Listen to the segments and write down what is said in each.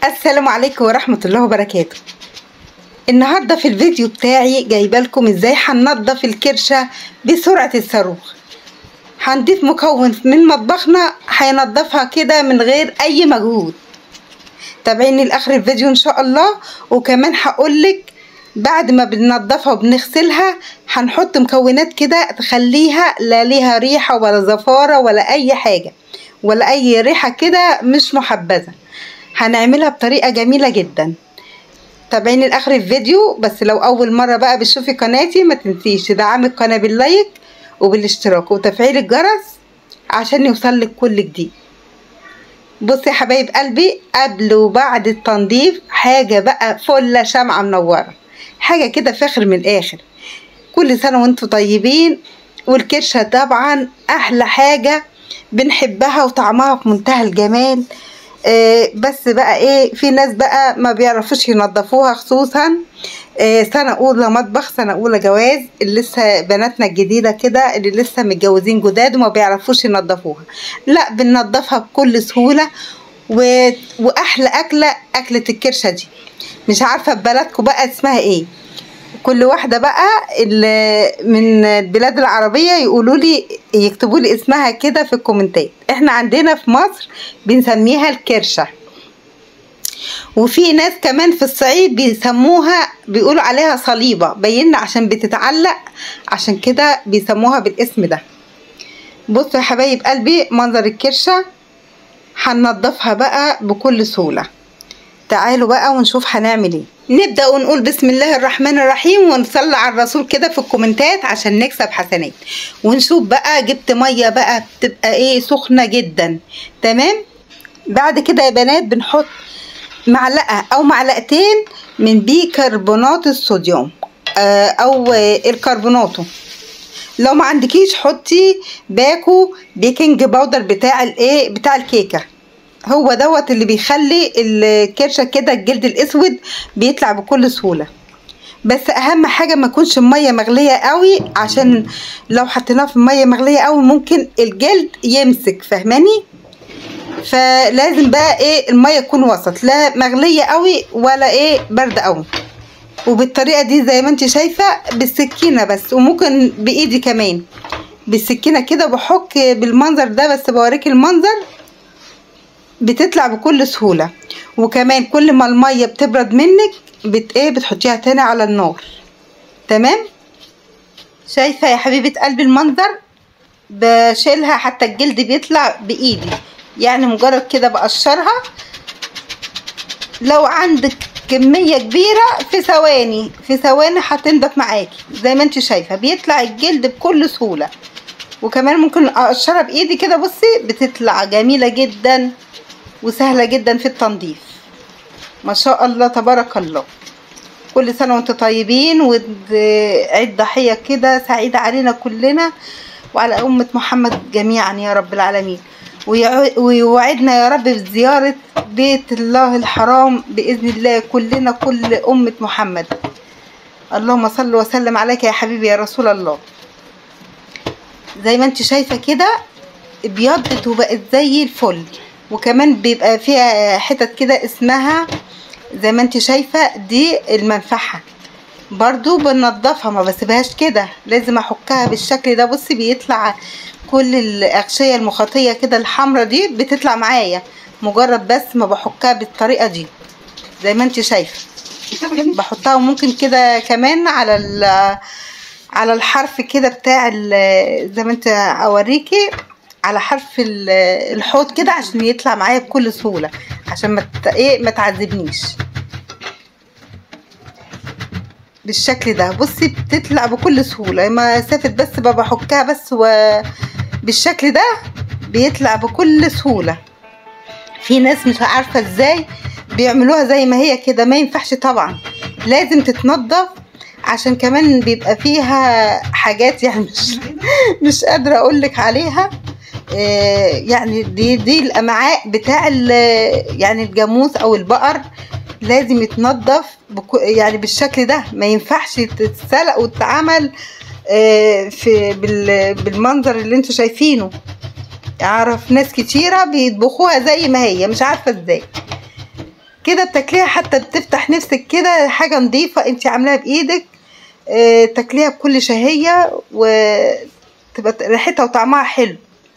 السلام عليكم ورحمة الله وبركاته النهاردة في الفيديو بتاعي جايبه لكم ازاي هننضف الكرشة بسرعة الصاروخ هنضيف مكون من مطبخنا هينضفها كده من غير اي مجهود تابعيني لاخر الفيديو ان شاء الله وكمان هقولك بعد ما بننضفها وبنغسلها هنحط مكونات كده تخليها لا ليها ريحة ولا زفارة ولا اي حاجة ولا اي ريحة كده مش محبذة هنعملها بطريقة جميلة جدا تابعيني لاخر الفيديو بس لو اول مرة بقى بتشوفي قناتي ما تنسيش تدعمي القناة باللايك وبالاشتراك وتفعيل الجرس عشان يوصلك كل جديد بصي يا حبايب قلبي قبل وبعد التنظيف حاجة بقى فلة شمعة منورة حاجة كده فخر من الآخر كل سنة وانتم طيبين والكرشة طبعا أحلى حاجة بنحبها وطعمها في منتهى الجمال آه بس بقى ايه في ناس بقى ما بيعرفوش ينظفوها خصوصا آه سنة أولى مطبخ سنة أولى جواز اللي لسه بناتنا الجديدة كده اللي لسه متجوزين جداد وما بيعرفوش ينظفوها لا بننضفها بكل سهولة و... وأحلى أكلة أكلة الكرشة دي مش عارفة ببلدكم بقى اسمها ايه كل واحدة بقى اللي من البلاد العربية يقولوا لي يكتبوا لي اسمها كده في الكومنتات احنا عندنا في مصر بنسميها الكرشة وفي ناس كمان في الصعيد بيسموها بيقولوا عليها صليبة بينا عشان بتتعلق عشان كده بيسموها بالاسم ده بصوا يا حبايب قلبي منظر الكرشة هننضفها بقى بكل سهولة تعالوا بقى ونشوف هنعمل ايه نبدأ ونقول بسم الله الرحمن الرحيم ونصلي على الرسول كده في الكومنتات عشان نكسب حسنات ونشوف بقى جبت مية بقى بتبقى ايه سخنة جدا تمام بعد كده يا بنات بنحط معلقة او معلقتين من بيكربونات الصوديوم آه او الكربوناتو لو ما عندكيش حطي باكو بيكنج باودر بتاع الايه بتاع الكيكه هو دوت اللي بيخلي الكرشه كده الجلد الاسود بيطلع بكل سهوله بس اهم حاجه ما يكونش الميه مغليه قوي عشان لو حطيناها في الميه مغليه قوي ممكن الجلد يمسك فاهماني فلازم بقى ايه الميه تكون وسط لا مغليه قوي ولا ايه برد قوي وبالطريقه دي زي ما انت شايفه بالسكينه بس وممكن بايدي كمان بالسكينه كده بحك بالمنظر ده بس بوريك المنظر بتطلع بكل سهولة وكمان كل ما المية بتبرد منك بت ايه بتحطيها تاني على النار تمام شايفة يا حبيبة قلبي المنظر بشيلها حتى الجلد بيطلع بايدي يعني مجرد كده بقشرها لو عندك كمية كبيرة في ثواني في ثواني هتنضف معاكي زي ما انت شايفة بيطلع الجلد بكل سهولة وكمان ممكن اقشرها بايدي كده بصي بتطلع جميلة جدا وسهلة جدا في التنظيف ما شاء الله تبارك الله كل سنة وانتم طيبين وعيد ضحية كده سعيدة علينا كلنا وعلى أمة محمد جميعا يا رب العالمين ويوعدنا يا رب بزيارة بيت الله الحرام بإذن الله كلنا كل أمة محمد اللهم صل وسلم عليك يا حبيبي يا رسول الله زي ما انت شايفة كده ابيضت وبقت زي الفل وكمان بيبقى فيها حتت كده اسمها زي ما انت شايفة دي المنفحة برضو بنضفها ما بسيبهاش كده لازم احكها بالشكل ده بصي بيطلع كل الاغشية المخاطية كده الحمرة دي بتطلع معايا مجرد بس ما بحكها بالطريقة دي زي ما انت شايفة بحطها وممكن كده كمان على على الحرف كده بتاع زي ما انت اوريكي على حرف الحوض كده عشان يطلع معايا بكل سهوله عشان ما ايه ما تعذبنيش بالشكل ده بصي بتطلع بكل سهوله مسافه بس بحكها بس و بالشكل ده بيطلع بكل سهوله في ناس مش عارفه ازاي بيعملوها زي ما هي كده ما ينفعش طبعا لازم تتنضف عشان كمان بيبقى فيها حاجات يعني مش مش قادره اقولك عليها يعني دي دي الامعاء بتاع يعني الجاموس او البقر لازم يتنضف يعني بالشكل ده ما ينفعش تتسلق وتتعمل في بالمنظر اللي انتوا شايفينه اعرف ناس كتيره بيطبخوها زي ما هي مش عارفه ازاي كده بتاكليها حتى بتفتح نفسك كده حاجه نظيفه انت عاملاها بايدك آه، تاكليها بكل شهيه وتبقى ريحتها وطعمها حلو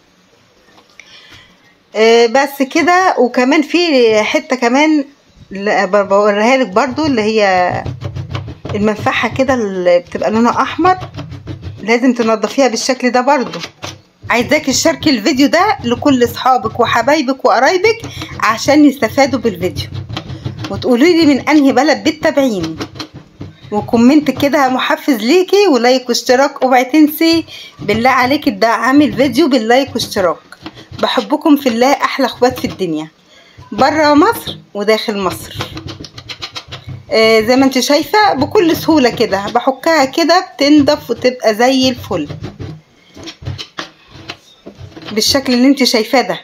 آه، بس كده وكمان في حته كمان اللي بوريها لك برضو اللي هي المنفعه كده اللي بتبقى لونها احمر لازم تنضفيها بالشكل ده برضو عايزاك تشاركي الفيديو ده لكل اصحابك وحبايبك وقرايبك عشان يستفادوا بالفيديو وتقولي لي من انهي بلد بتتابعيني وكومنت كده محفز ليكي ولايك واشتراك اوعي تنسي بالله عليك تدعمي الفيديو باللايك واشتراك بحبكم في الله احلى اخوات في الدنيا بره مصر وداخل مصر آه زي ما انت شايفه بكل سهوله كده بحكها كده بتنضف وتبقى زي الفل بالشكل اللي انت شايفاه ده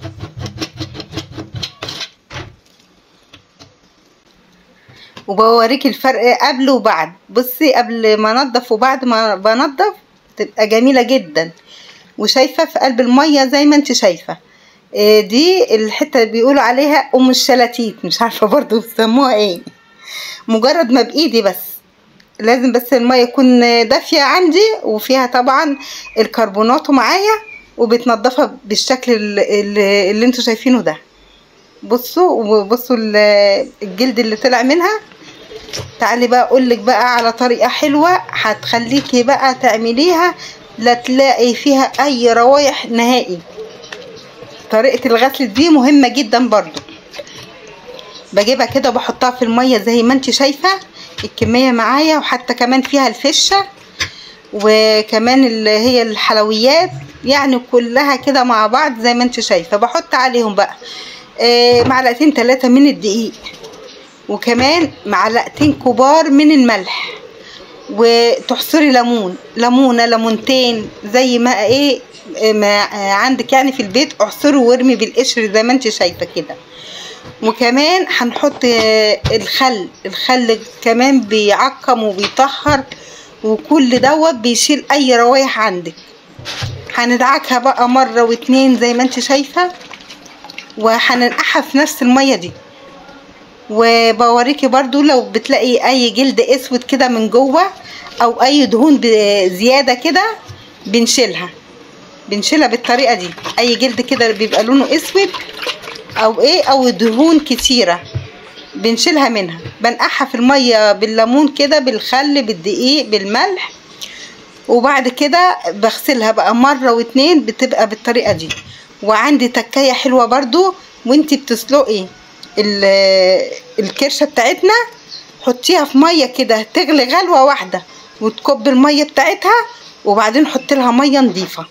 وبوريك الفرق قبل وبعد بصي قبل ما انضف وبعد ما بنضف تبقى جميله جدا وشايفه في قلب الميه زي ما انت شايفه آه، دي الحته اللي بيقولوا عليها ام الشلاتيت مش عارفه برضو بيسموها ايه مجرد ما بايدي بس لازم بس الميه تكون دافيه عندي وفيها طبعا الكربونات معايا وبتنضفها بالشكل اللي, اللي, اللي انتوا شايفينه ده بصوا وبصوا ال- الجلد اللي طلع منها تعالي بقى اقولك بقى على طريقه حلوه هتخليكي بقى تعمليها لا تلاقي فيها اي روايح نهائي طريقه الغسل دي مهمه جدا برضو بجيبها كده بحطها في الميه زي ما انت شايفه الكميه معايا وحتى كمان فيها الفشه وكمان اللي هي الحلويات يعني كلها كده مع بعض زي ما انت شايفه بحط عليهم بقى آه، معلقتين ثلاثه من الدقيق وكمان معلقتين كبار من الملح وتحصري ليمون ليمونه ليمونتين زي ما ايه آه، ما آه، عندك يعني في البيت اعصري وارمي بالقشر زي ما انت شايفه كده وكمان هنحط آه، الخل الخل كمان بيعقم وبيطهر وكل دوت بيشيل اي روايح عندك هندعكها بقى مرة واتنين زي ما انت شايفة وهننقعها في نفس المية دي وبوريكي برضو لو بتلاقي اي جلد اسود كده من جوه او اي دهون ب- زيادة كده بنشيلها بنشيلها بالطريقة دي اي جلد كده بيبقى لونه اسود او ايه او دهون كتيرة بنشيلها منها بنقعها في المية بالليمون كده بالخل بالدقيق بالملح وبعد كده بغسلها بقى مرة واتنين بتبقى بالطريقة دي وعندي تكاية حلوة برضو وانتي بتسلقي ال- الكرشة بتاعتنا حطيها في مية كده تغلي غلوة واحدة وتكب المية بتاعتها وبعدين حطي لها مية نظيفة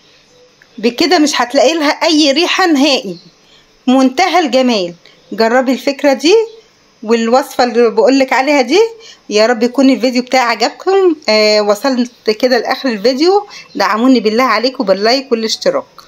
بكده مش هتلاقي لها اي ريحة نهائي منتهى الجمال جربي الفكرة دي والوصفة اللي بقولك عليها دي يا رب يكون الفيديو بتاعي عجبكم آه وصلت كده لاخر الفيديو دعموني بالله عليكم باللايك والاشتراك